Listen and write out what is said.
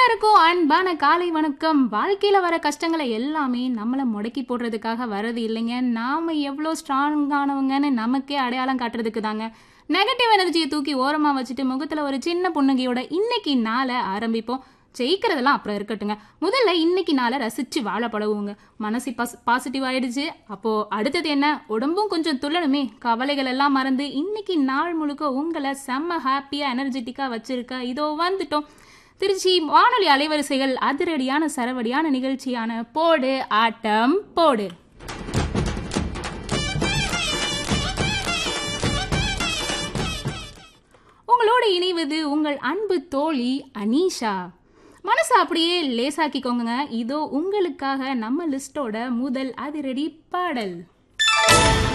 எல்லாருக்கும் அன்பான காலை வணக்கம் வாழ்க்கையில வர கஷ்டங்களை எல்லாமே நம்மளை முடக்கி போடுறதுக்காக வர்றது இல்லைங்க நாம எவ்வளோ ஸ்ட்ராங்கானவங்கன்னு நமக்கே அடையாளம் காட்டுறதுக்கு தாங்க நெகட்டிவ் எனர்ஜியை தூக்கி ஓரமா வச்சுட்டு முகத்துல ஒரு சின்ன புன்னகையோட இன்னைக்கு நாளை ஆரம்பிப்போம் ஜெயிக்கிறதெல்லாம் அப்புறம் இருக்கட்டுங்க முதல்ல இன்னைக்கு நாளை ரசிச்சு வாழ பழகுவோங்க மனசு பாஸ் பாசிட்டிவ் ஆயிடுச்சு அப்போ அடுத்தது என்ன உடம்பும் கொஞ்சம் துள்ளணுமே கவலைகள் எல்லாம் மறந்து இன்னைக்கு நாள் முழுக்க உங்களை செம்ம ஹாப்பியா எனர்ஜெட்டிக்கா வச்சிருக்க இதோ வந்துட்டோம் திருச்சி வானொலி அலைவரிசைகள் அதிரடியான சரவடியான நிகழ்ச்சியான போடு ஆட்டம் போடு உங்களோடு இணைவது உங்கள் அன்பு தோழி அனீஷா மனசை அப்படியே லேசாக்கிக்கோங்க இதோ உங்களுக்காக நம்ம லிஸ்டோட முதல் அதிரடி பாடல்